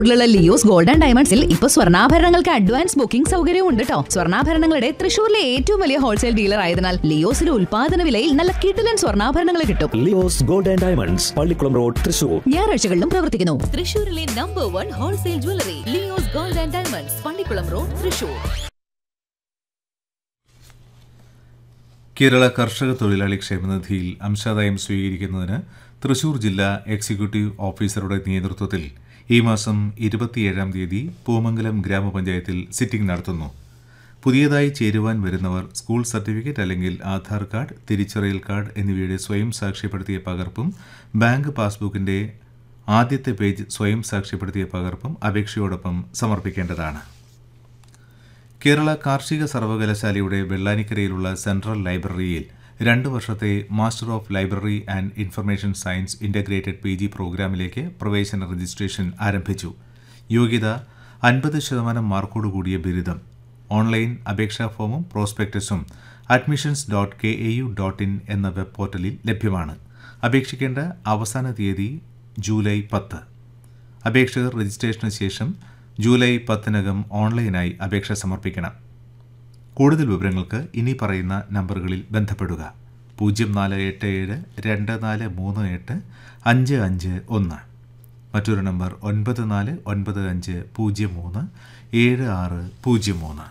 ഉള്ള Leo's gold and ഡയമണ്ട്സിൽ ഇപ്പൊ സ്വർണ്ണാഭരണങ്ങൾക്ക് അഡ്വാൻസ് ബുക്കിംഗ് സൗകര്യവും ഉണ്ട് കേട്ടോ സ്വർണ്ണാഭരണങ്ങളുടെ തൃശൂരിലെ ഏറ്റവും വലിയ ഹോൾസെയിൽ ഡീലർ ആയതിനാൽ ലിയോസിലെ ഉൽപാദന വിലയിൽ നല്ല കിടിലൻ സ്വർണ്ണാഭരണങ്ങൾ കിട്ടും Leo's gold and diamonds പള്ളിക്കുളം road Thrissur ഞായറാഴ്ചകളിലും പ്രവർത്തിക്കുന്നു തൃശൂരിലെ number one wholesale jewellery Leo's gold and diamonds പള്ളിക്കുളം road Thrissur Kerala കർഷക തൊഴിലാളി ക്ഷേമനിധിയിൽ അംശാദായം സ്വീകരിക്കുന്നതിന് തൃശൂർ ജില്ലാ എക്സിക്യൂട്ടീവ് ഓഫീസറുടെ നേതൃത്വത്തിൽ ഈ മാസം ഇരുപത്തിയേഴാം തീയതി പൂമംഗലം ഗ്രാമപഞ്ചായത്തിൽ സിറ്റിംഗ് നടത്തുന്നു പുതിയതായി ചേരുവാൻ വരുന്നവർ സ്കൂൾ സർട്ടിഫിക്കറ്റ് അല്ലെങ്കിൽ ആധാർ കാർഡ് തിരിച്ചറിയൽ കാർഡ് എന്നിവയുടെ സ്വയം സാക്ഷ്യപ്പെടുത്തിയ പകർപ്പും ബാങ്ക് പാസ്ബുക്കിന്റെ ആദ്യത്തെ പേജ് സ്വയം സാക്ഷ്യപ്പെടുത്തിയ പകർപ്പും അപേക്ഷയോടൊപ്പം സമർപ്പിക്കേണ്ടതാണ് കേരള കാർഷിക സർവകലാശാലയുടെ വെള്ളാനിക്കരയിലുള്ള സെൻട്രൽ ലൈബ്രറിയിൽ രണ്ട് വർഷത്തെ master of library and information science integrated P G പ്രോഗ്രാമിലേക്ക് പ്രവേശന രജിസ്ട്രേഷൻ ആരംഭിച്ചു യോഗ്യത അൻപത് ശതമാനം മാർക്കോടുകൂടിയ ബിരുദം ഓൺലൈൻ അപേക്ഷാ ഫോമും പ്രോസ്പെക്ടസും admissions dot K A U dot in എന്ന വെബ് പോർട്ടലിൽ ലഭ്യമാണ് അപേക്ഷിക്കേണ്ട അവസാന തീയതി ജൂലൈ പത്ത് അപേക്ഷകർ രജിസ്ട്രേഷന് ശേഷം ജൂലൈ പത്തിനകം ഓൺലൈനായി അപേക്ഷ സമർപ്പിക്കണം കൂടുതൽ വിവരങ്ങൾക്ക് ഇനി പറയുന്ന നമ്പറുകളിൽ ബന്ധപ്പെടുക പൂജ്യം നാല് എട്ട് ഏഴ് രണ്ട് നാല് മൂന്ന് എട്ട് അഞ്ച് അഞ്ച് ഒന്ന് മറ്റൊരു നമ്പർ ഒൻപത് നാല് ഒൻപത് അഞ്ച് പൂജ്യം മൂന്ന് ഏഴ് ആറ് പൂജ്യം മൂന്ന്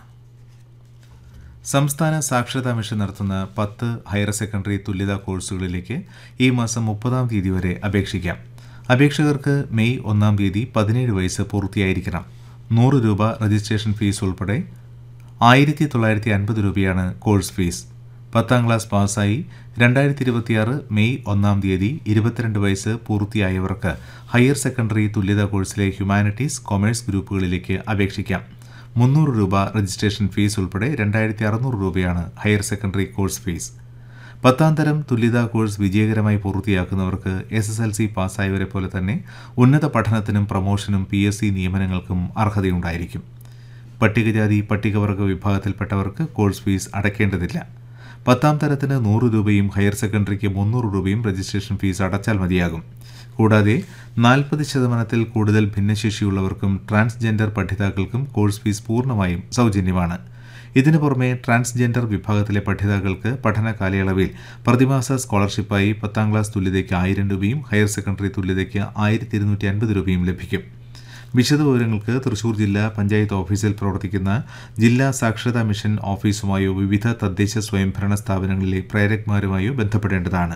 സംസ്ഥാന സാക്ഷരതാ മിഷൻ നടത്തുന്ന പത്ത് ഹയർ സെക്കൻഡറി തുല്യതാ കോഴ്സുകളിലേക്ക് ഈ മാസം മുപ്പതാം തീയതി വരെ അപേക്ഷിക്കാം അപേക്ഷകർക്ക് മെയ് ഒന്നാം തീയതി പതിനേഴ് വയസ്സ് പൂർത്തിയായിരിക്കണം നൂറ് രൂപ രജിസ്ട്രേഷൻ ഫീസ് ഉൾപ്പെടെ ആയിരത്തി തൊള്ളായിരത്തി അൻപത് രൂപയാണ് കോഴ്സ് ഫീസ് പത്താം ക്ലാസ് പാസ്സായി രണ്ടായിരത്തി ഇരുപത്തിയാറ് മെയ് ഒന്നാം തീയതി ഇരുപത്തിരണ്ട് വയസ്സ് പൂർത്തിയായവർക്ക് ഹയർ സെക്കൻഡറി തുല്യതാ കോഴ്സിലെ ഹ്യൂമാനിറ്റീസ് കൊമേഴ്സ് ഗ്രൂപ്പുകളിലേക്ക് അപേക്ഷിക്കാം മുന്നൂറ് രൂപ രജിസ്ട്രേഷൻ ഫീസ് ഉൾപ്പെടെ രണ്ടായിരത്തി അറുന്നൂറ് രൂപയാണ് ഹയർ സെക്കൻഡറി കോഴ്സ് ഫീസ് പത്താം തരം തുല്യതാ കോഴ്സ് വിജയകരമായി പൂർത്തിയാക്കുന്നവർക്ക് എസ് എസ് എൽ സി പാസ്സായവരെ പോലെ തന്നെ ഉന്നത പഠനത്തിനും പ്രമോഷനും പി എസ് സി നിയമനങ്ങൾക്കും അർഹതയുണ്ടായിരിക്കും പട്ടികജാതി പട്ടികവർഗ വിഭാഗത്തിൽപ്പെട്ടവർക്ക് കോഴ്സ് ഫീസ് അടയ്ക്കേണ്ടതില്ല പത്താം തരത്തിന് നൂറ് രൂപയും ഹയർ സെക്കൻഡറിക്ക് മുന്നൂറ് രൂപയും രജിസ്ട്രേഷൻ ഫീസ് അടച്ചാൽ മതിയാകും കൂടാതെ നാൽപ്പത് ശതമാനത്തിൽ കൂടുതൽ ഭിന്നശേഷിയുള്ളവർക്കും ട്രാൻസ്ജെൻഡർ പഠിതാക്കൾക്കും കോഴ്സ് ഫീസ് പൂർണ്ണമായും സൗജന്യമാണ് ഇതിനു പുറമെ ട്രാൻസ്ജെൻഡർ വിഭാഗത്തിലെ പഠിതാക്കൾക്ക് പഠന കാലയളവിൽ പ്രതിമാസ സ്കോളർഷിപ്പായി പത്താം ക്ലാസ് തുല്യതയ്ക്ക് ആയിരം രൂപയും ഹയർ സെക്കൻഡറി തുല്യതയ്ക്ക് ആയിരത്തി ഇരുന്നൂറ്റി അൻപത് രൂപയും ലഭിക്കും വിശദവിവരങ്ങൾക്ക് തൃശൂർ ജില്ലാ പഞ്ചായത്ത് ഓഫീസിൽ പ്രവർത്തിക്കുന്ന ജില്ലാ സാക്ഷരതാ മിഷൻ ഓഫീസുമായോ വിവിധ തദ്ദേശ സ്വയംഭരണ സ്ഥാപനങ്ങളിലെ പ്രേരക്മാരുമായോ ബന്ധപ്പെടേണ്ടതാണ്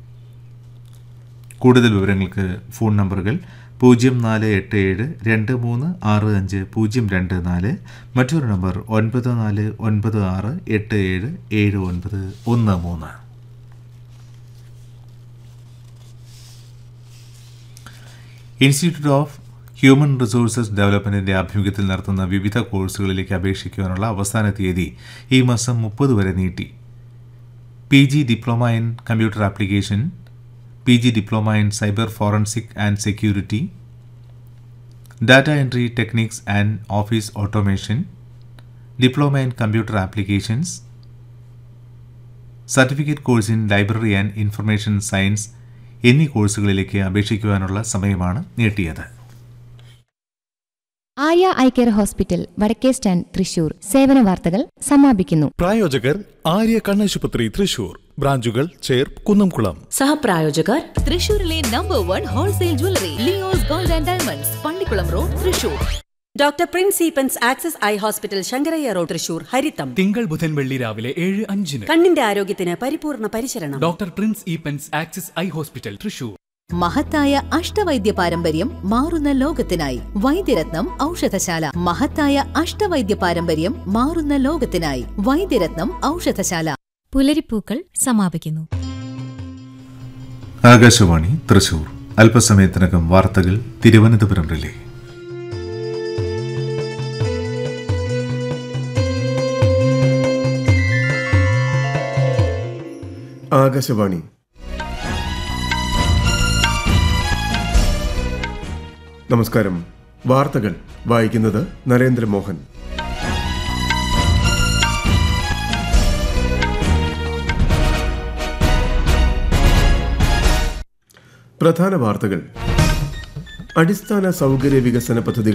കൂടുതൽ വിവരങ്ങൾക്ക് ഫോൺ നമ്പറുകൾ പൂജ്യം നാല് എട്ട് ഏഴ് രണ്ട് മൂന്ന് ആറ് അഞ്ച് പൂജ്യം രണ്ട് നാല് മറ്റൊരു നമ്പർ ഒൻപത് നാല് ഒൻപത് ആറ് എട്ട് ഏഴ് ഏഴ് ഒൻപത് ഒന്ന് മൂന്ന് ഇൻസ്റ്റിറ്റ്യൂട്ട് ഓഫ് ഹ്യൂമൻ റിസോഴ്സസ് ഡെവലപ്മെന്റിന്റെ ആഭിമുഖ്യത്തിൽ നടത്തുന്ന വിവിധ കോഴ്സുകളിലേക്ക് അപേക്ഷിക്കുവാനുള്ള അവസാന തീയതി ഈ മാസം മുപ്പത് വരെ നീട്ടി P G diploma in computer application P G diploma in cyber forensic and security data entry techniques and office automation diploma in computer applications certificate course in library and information science എന്നീ കോഴ്സുകളിലേക്ക് അപേക്ഷിക്കുവാനുള്ള സമയമാണ് നീട്ടിയത് ആയ eye care hospital വടക്കേ stand Thrissur സേവന വാർത്തകൾ സമാപിക്കുന്നു പ്രായോജകർ ആര്യ കണ്ണാശുപത്രി തൃശൂർ ബ്രാഞ്ചുകൾ ചേർ കുന്നംകുളം സഹപ്രായോജകർ തൃശൂരിലെ number one wholesale jewellery Leo's gold and diamonds പള്ളിക്കുളം road Thrissur doctor Prince Eappen's Axis eye hospital Sankaraiah road Thrissur ഹരിത്തം തിങ്കൾ ബുധൻ വെള്ളി രാവിലെ ഏഴ് അഞ്ചിന് കണ്ണിന്റെ ആരോഗ്യത്തിന് പരിപൂർണ പരിചരണം doctor Prince Eappen's Axis eye hospital Thrissur മഹത്തായ അഷ്ടവൈദ്യ പാരമ്പര്യം മാറുന്ന ലോകത്തിനായി വൈദ്യരത്നം ഔഷധശാല മഹത്തായ അഷ്ടവൈദ്യ പാരമ്പര്യം മാറുന്ന ലോകത്തിനായി വൈദ്യരത്നം ഔഷധശാല പുലരിപ്പൂക്കൾ സമാപിക്കുന്നു ആകാശവാണി തൃശൂർ അല്പസമയത്തിനകം വാർത്തകൾ തിരുവനന്തപുരം റിലേ ആകാശവാണി നമസ്കാരം വാർത്തകൾ വായിക്കുന്നത് നരേന്ദ്രമോഹൻ പ്രധാന വാർത്തകൾ അടിസ്ഥാന സൗകര്യ വികസന പദ്ധതികൾ